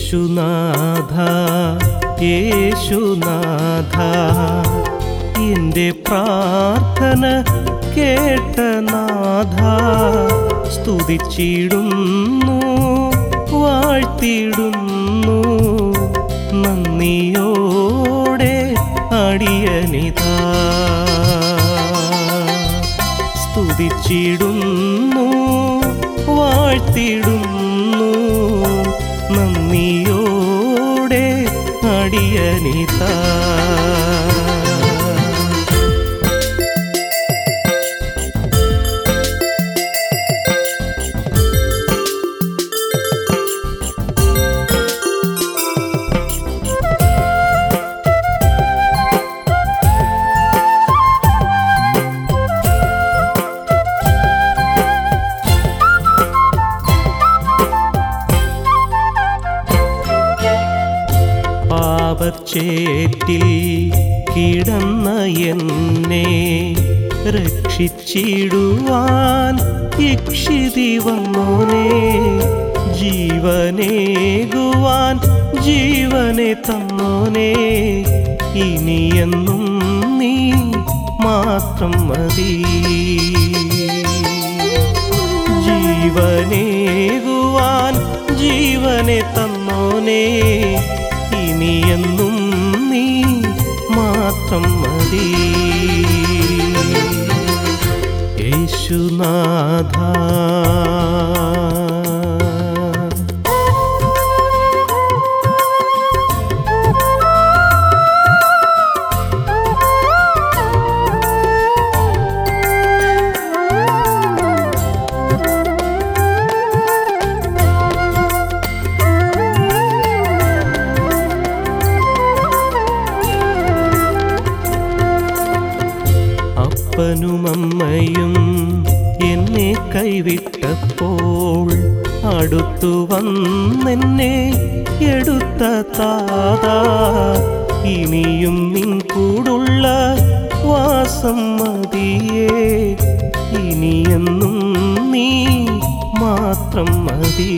യേശുനാഥ യേശുനാഥ എൻ്റെ പ്രാർത്ഥന കേട്ട നാഥ സ്തുതിച്ചിടുന്നു വാഴ്ത്തിടുന്നു നന്ദിയോടെ അടിയനിതാ സ്തുതിച്ചിടുന്നു വാഴ്ത്തിടുന്നു നന്ദിയോടെ അടിയനിതാ പാപച്ചേറ്റിൽ കിടന്ന എന്നെ രക്ഷിച്ചിടുവാൻ ഇക്ഷിതി വന്നോനെ ജീവനേകുവാൻ ജീവനെ തന്നോനെ ഇനിയെന്നും നീ മാത്രം മതി ജീവനേകുവാൻ ജീവനെ തന്നോനെ ഇനിയെന്നും നീ മാത്രം മതി യേശുനാഥ അപ്പനും അമ്മയും എന്നെ കൈവിട്ടപ്പോൾ അടുത്തു വന്നെന്നെ എടുത്ത താതാ ഇനിയും നിൻ കൂടുള്ള വാസം മതിയേ ഇനിയെന്നും നീ മാത്രം മതി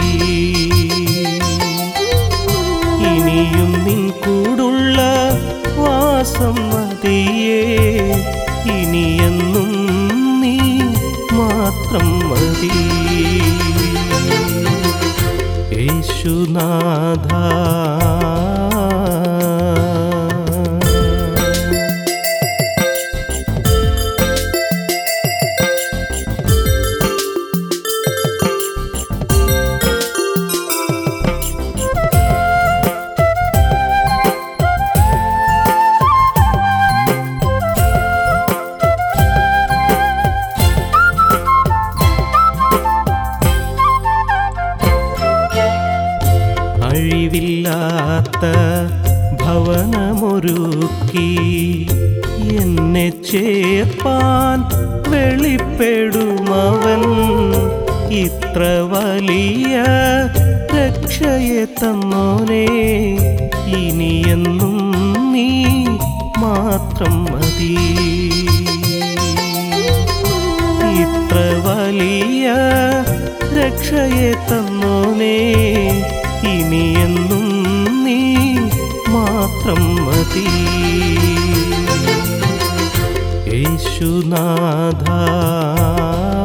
ഇനിയും നിൻ കൂടുള്ള വാസം മതിയേ ഇനിയെന്നും നീ മാത്രം മതി യേശുനാഥ അഴിവില്ലാത്ത ഭവനമൊരുക്കി എന്നെ ചേർപ്പാൻ വെളിപ്പെടുമവൻ ഇത്ര വലിയ രക്ഷയെ തന്നോനെ ഇനിയെന്നും നീ മാത്രം മതി ഇത്ര വലിയ രക്ഷയെ തന്നോനെ ഇനിയെന്നും നീ മാത്രം മതി യേശുനാഥ